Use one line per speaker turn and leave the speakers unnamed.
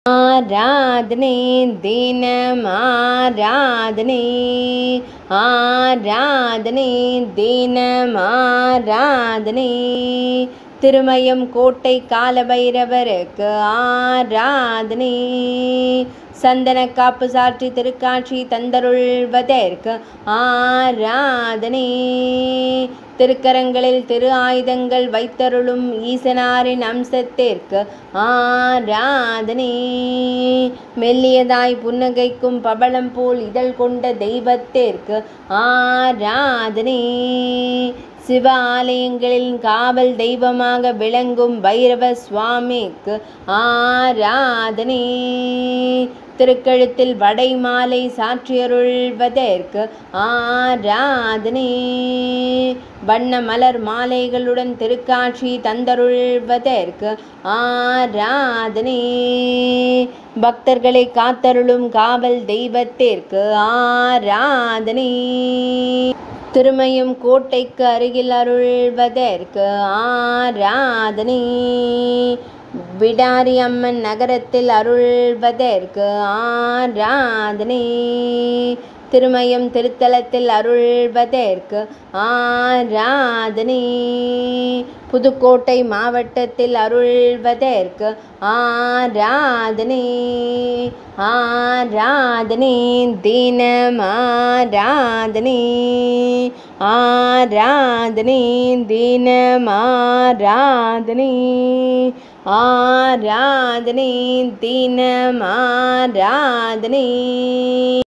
ஆராதனை தினம் ஆராதனை ஆராதனை தினம் ஆராதனை திருமயம் கோட்டை காலபைரவருக்கு ஆராதனை சந்தன காப்பு சாற்றி திருக்காட்சி தந்தருள்வதற்கு ஆராதனை திருக்கரங்களில் திரு ஆயுதங்கள் வைத்தருளும் ஈசனாரின் அம்சத்திற்கு ஆராதனை மெல்லியதாய் புன்னகைக்கும் பவளம் போல் இதழ் கொண்ட தெய்வத்திற்கு ஆராதனை சிவ ஆலயங்களில் காவல் தெய்வமாக விளங்கும் பைரவ சுவாமிக்கு ஆராதனை திருக்கழுத்தில் வடை மாலை சாற்றியருள்வதற்கு ஆராதனை வண்ண மலர் மாலைகளுடன் திருக்காட்சி தந்தருள்வதற்கு ஆராதனை பக்தர்களை காத்தருளும் காவல் தெய்வத்திற்கு ஆராதனை திருமயம் கோட்டைக்கு அருகில் அருள்வதற்கு ஆராதனை விடாரி அம்மன் நகரத்தில் அருள்வதற்கு ஆராதனை திருமயம் திருத்தலத்தில் அருள்வதற்கு ஆராதனை புதுக்கோட்டை மாவட்டத்தில் அருள்வதற்கு ஆராதனை ஆராதனை தினம் ஆராதனை ஆராதனை தினம் ஆராதனை ஆராதனை தினம் ஆராதனை